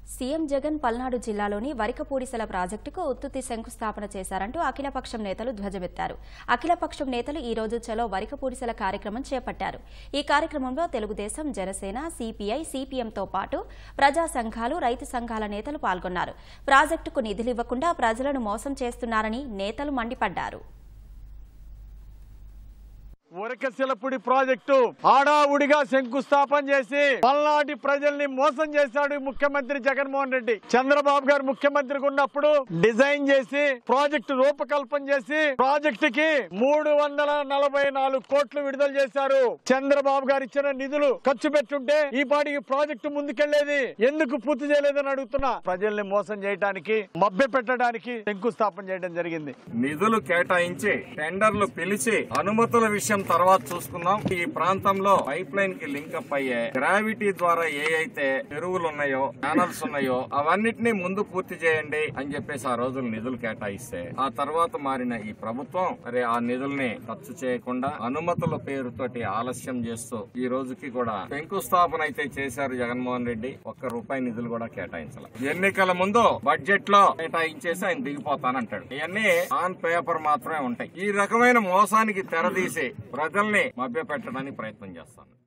CM Jagan Palnadu జిల్లాలోని వరికపూడిసెల ప్రాజెక్టుకు ఉత్తుత్తి శంకుస్థాపన చేశారంటూ అఖిలపక్షం నేతలు ధ్వజమెత్తారు అఖిలపక్షం నేతలు ఈ రోజు చలో వరికపూడిసెల కార్యక్రమం చేపట్టారు ఈ కార్యక్రమంలో తెలుగుదేశం జనసేన సిపిఐ సిపిఎంతో పాటు ప్రజా సంఘాలు రైతు సంఘాల నేతలు పాల్గొన్నారు ప్రాజెక్టుకు నిధులివ్వకుండా ప్రజలను మోసం చేస్తున్నారని నేతలు మండిపడ్డారు ఉరకశిలపుడి ప్రాజెక్టు ఆడావుడిగా శంకుస్థాపన చేసి పల్నాటి ప్రజల్ని మోసం చేశాడు ఈ ముఖ్యమంత్రి జగన్మోహన్ రెడ్డి చంద్రబాబు గారు ముఖ్యమంత్రిగా ఉన్నప్పుడు డిజైన్ చేసి ప్రాజెక్టు రూపకల్పన చేసి ప్రాజెక్టు కి మూడు వందల నలభై నాలుగు కోట్లు విడుదల చేశారు చంద్రబాబు గారు ఇచ్చిన నిధులు ఖర్చు పెట్టుంటే ఈ పాటికి ప్రాజెక్టు ముందుకెళ్లేది ఎందుకు పూర్తి చేయలేదని అడుగుతున్నా ప్రజల్ని మోసం చేయడానికి మభ్య పెట్టడానికి శంకుస్థాపన చేయడం జరిగింది నిధులు కేటాయించి టెండర్లు పిలిచి అనుమతుల విషయం తర్వాత చూసుకుందాం ఈ ప్రాంతంలో పైప్ లైన్ కి లింకప్ అయ్యే గ్రావిటీ ద్వారా ఏ అయితే చెరువులు ఉన్నాయో ఛానల్స్ ఉన్నాయో అవన్నిటినీ ముందు పూర్తి చేయండి అని చెప్పేసి ఆ రోజులు నిధులు కేటాయిస్తే ఆ తర్వాత మారిన ఈ ప్రభుత్వం మరి ఆ నిధుల్ని ఖర్చు చేయకుండా అనుమతుల పేరుతోటి ఆలస్యం చేస్తూ ఈ రోజుకి కూడా శంకుస్థాపన అయితే చేశారు జగన్మోహన్ రెడ్డి ఒక్క రూపాయి నిధులు కూడా కేటాయించాలి ఎన్నికల ముందు బడ్జెట్ లో కేటాయించేసి ఆయన దిగిపోతానంటాడు ఇవన్నీ ఆన్ పేపర్ మాత్రమే ఉంటాయి ఈ రకమైన మోసానికి తెరదీసి ప్రజల్ని మభ్య పెట్టడానికి ప్రయత్నం చేస్తాను